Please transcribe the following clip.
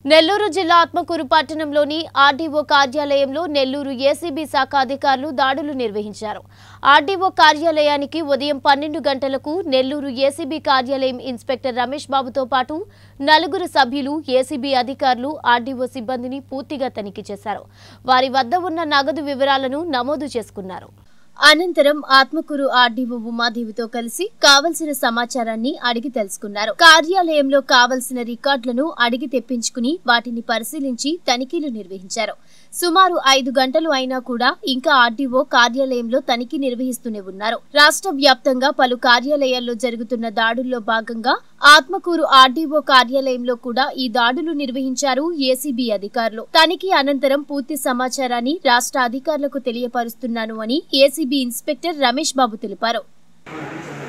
నెల్లూరు జిల్లా ఆత్మకూరు పట్టణంలోని ఆర్డీఓ కార్యాలయంలో నెల్లూరు ఏసీబీ శాఖ అధికారులు దాడులు నిర్వహించారు ఆర్డీఓ కార్యాలయానికి ఉదయం పన్నెండు గంటలకు నెల్లూరు ఏసీబీ కార్యాలయం ఇన్స్పెక్టర్ రమేష్ బాబుతో పాటు నలుగురు సభ్యులు ఏసీబీ అధికారులు ఆర్డీఓ సిబ్బందిని పూర్తిగా తనిఖీ చేశారు వారి వద్ద ఉన్న నగదు వివరాలను నమోదు చేసుకున్నారు అనంతరం ఆత్మకూరు ఆర్డీఓ ఉమాదేవితో కలిసి కావలసిన సమాచారాన్ని అడిగి తెలుసుకున్నారు కార్యాలయంలో కావలసిన రికార్డులను అడిగి తెప్పించుకుని వాటిని పరిశీలించి తనిఖీలు నిర్వహించారు సుమారు ఐదు గంటలు అయినా కూడా ఇంకా ఆర్డీఓ కార్యాలయంలో తనిఖీ నిర్వహిస్తూనే ఉన్నారు రాష్ట్ర వ్యాప్తంగా పలు కార్యాలయాల్లో జరుగుతున్న దాడుల్లో భాగంగా ఆత్మకూరు ఆర్డీఓ కార్యాలయంలో కూడా ఈ దాడులు నిర్వహించారు ఏసీబీ అధికారులు తనిఖీ అనంతరం పూర్తి సమాచారాన్ని రాష్ట్ర అధికారులకు తెలియపరుస్తున్నాను అని ఏసీబీ ఇన్స్పెక్టర్ రమేష్ బాబు తెలిపారు